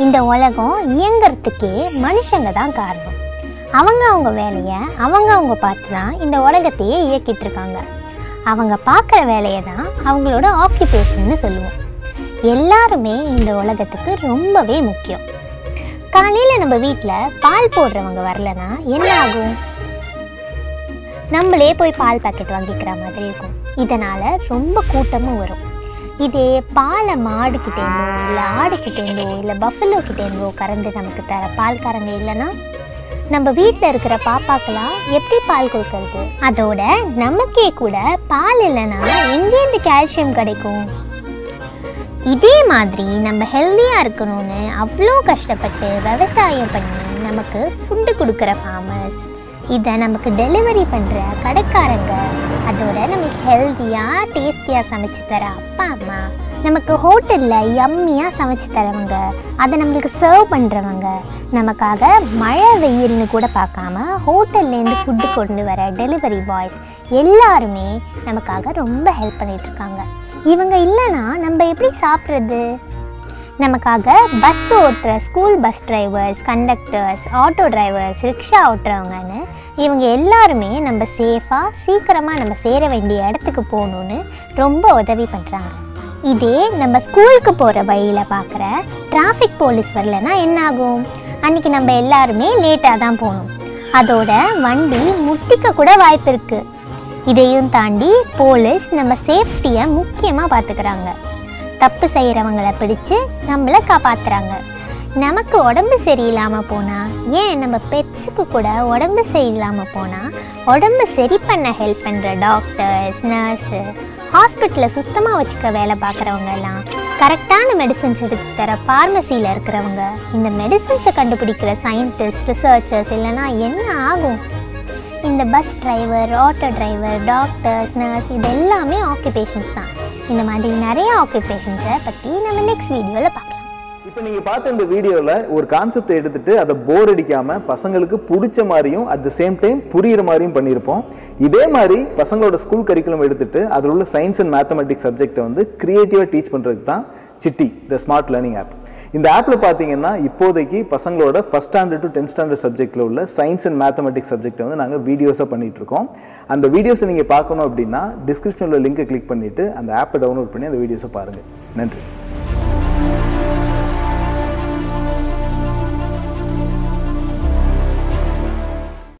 இந்த உலகம் இயங்கிறதுக்கே மனுஷங்க தான் காரணம் அவங்க அவங்க வேலையை அவங்க அவங்க பார்த்து தான் இந்த உலகத்தையே இயக்கிட்டு இருக்காங்க அவங்க பார்க்குற வேலையை தான் அவங்களோட ஆக்கியபேஷன்னு சொல்லுவோம் எல்லாருமே இந்த உலகத்துக்கு ரொம்பவே முக்கியம் காலையில் நம்ம வீட்டில் பால் போடுறவங்க வரலனா என்ன ஆகும் நம்மளே போய் பால் பாக்கெட் வாங்கிக்கிற மாதிரி இருக்கும் இதனால் ரொம்ப கூட்டமும் வரும் இதே பாலை மாடுக்கிட்டேருந்தோ இல்லை ஆடுக்கிட்டேருந்தோ இல்லை பஃபலோ கிட்டேருந்தோ கறந்து நமக்கு தர பால்காரங்க இல்லைன்னா நம்ம வீட்டில் இருக்கிற பாப்பாக்கெல்லாம் எப்படி பால் கொடுக்கறது அதோட நமக்கே கூட பால் இல்லைன்னா எங்கேருந்து கால்சியம் கிடைக்கும் இதே மாதிரி நம்ம ஹெல்த்தியாக இருக்கணும்னு அவ்வளோ கஷ்டப்பட்டு விவசாயம் பண்ணி நமக்கு ஃபுட்டு கொடுக்குற ஃபார்மர்ஸ் இதை நமக்கு டெலிவரி பண்ணுற கடைக்காரங்க அதோட நமக்கு ஹெல்த்தியாக டேஸ்டியாக சமைச்சு தர அப்பா அம்மா நமக்கு ஹோட்டலில் யம்மியாக சமைச்சு தரவங்க அதை நம்மளுக்கு சர்வ் பண்ணுறவங்க நமக்காக மழை வெயில்னு கூட பார்க்காம ஹோட்டல்லேருந்து ஃபுட்டு கொண்டு வர டெலிவரி பாய்ஸ் எல்லாருமே நமக்காக ரொம்ப ஹெல்ப் பண்ணிட்டு இருக்காங்க இவங்க இல்லைன்னா நம்ம எப்படி சாப்பிட்றது நமக்காக பஸ் ஓட்டுற school bus drivers conductors auto drivers rickshaw ஓட்டுறவங்கன்னு இவங்க எல்லாருமே நம்ம சேஃபாக சீக்கிரமாக நம்ம சேர வேண்டிய இடத்துக்கு போகணுன்னு ரொம்ப உதவி பண்ணுறாங்க இதே நம்ம ஸ்கூலுக்கு போகிற வழியில் பார்க்குற டிராஃபிக் போலீஸ் வரலன்னா என்ன ஆகும் அன்றைக்கி நம்ம எல்லாருமே லேட்டாக தான் போகணும் அதோட வண்டி முட்டிக்க கூட வாய்ப்பு இருக்குது இதையும் தாண்டி போலீஸ் நம்ம சேஃப்டியை முக்கியமாக பார்த்துக்கிறாங்க தப்பு செய்கிறவங்கள பிடிச்சு நம்மளை காப்பாத்துறாங்க நமக்கு உடம்பு சரியில்லாமல் போனால் ஏன் நம்ம பெட்ஸுக்கு கூட உடம்பு சரியில்லாமல் போனால் உடம்பு சரி பண்ண ஹெல்ப் பண்ணுற டாக்டர்ஸ் நர்ஸு ஹாஸ்பிட்டலில் சுத்தமாக வச்சுக்க வேலை பார்க்குறவங்க எல்லாம் கரெக்டான மெடிசன்ஸ் எடுத்து தர ஃபார்மசியில் இருக்கிறவங்க இந்த மெடிசன்ஸை கண்டுபிடிக்கிற சயின்டிஸ்ட் ரிசர்ச்சர்ஸ் இல்லைன்னா என்ன ஆகும் இந்த bus driver auto driver doctors nurse இது எல்லாமே ஆக்குபேஷன்ஸ் தான் இந்த மாதிரி நிறைய ஆக்குபேஷன்ஸை பற்றி நம்ம நெக்ஸ்ட் வீடியோவில் பார்க்கலாம் இப்போ நீங்கள் பார்த்த இந்த வீடியோவில் ஒரு கான்செப்டை எடுத்துட்டு அதை போர் அடிக்காமல் பசங்களுக்கு பிடிச்ச மாதிரியும் அட் த சேம் டைம் புரியிற மாதிரியும் பண்ணியிருப்போம் இதே மாதிரி பசங்களோட ஸ்கூல் கரிக்குலம் எடுத்துட்டு அதில் உள்ள சயின்ஸ் அண்ட் மேத்தமெட்டிக்ஸ் சப்ஜெக்டை வந்து க்ரியேட்டிவாக டீச் பண்ணுறதுக்கு தான் Chitti the smart learning app இந்த ஆப்பில் பார்த்தீங்கன்னா இப்போதைக்கு பசங்களோட first standard to tenth standard சப்ஜெக்ட்டில் உள்ள சயின்ஸ் அண்ட் மேத்தமெட்டிக்ஸ் சப்ஜெக்ட்டை வந்து நாங்கள் வீடியோஸாக பண்ணிட்டு இருக்கோம் அந்த வீடியோஸை நீங்கள் பார்க்கணும் அப்படின்னா டிஸ்கிரிப்ஷனில் லிங்கை கிளிக் பண்ணிவிட்டு அந்த ஆப்பை டவுன்லோட் பண்ணி அந்த வீடியோஸை பாருங்கள் நன்றி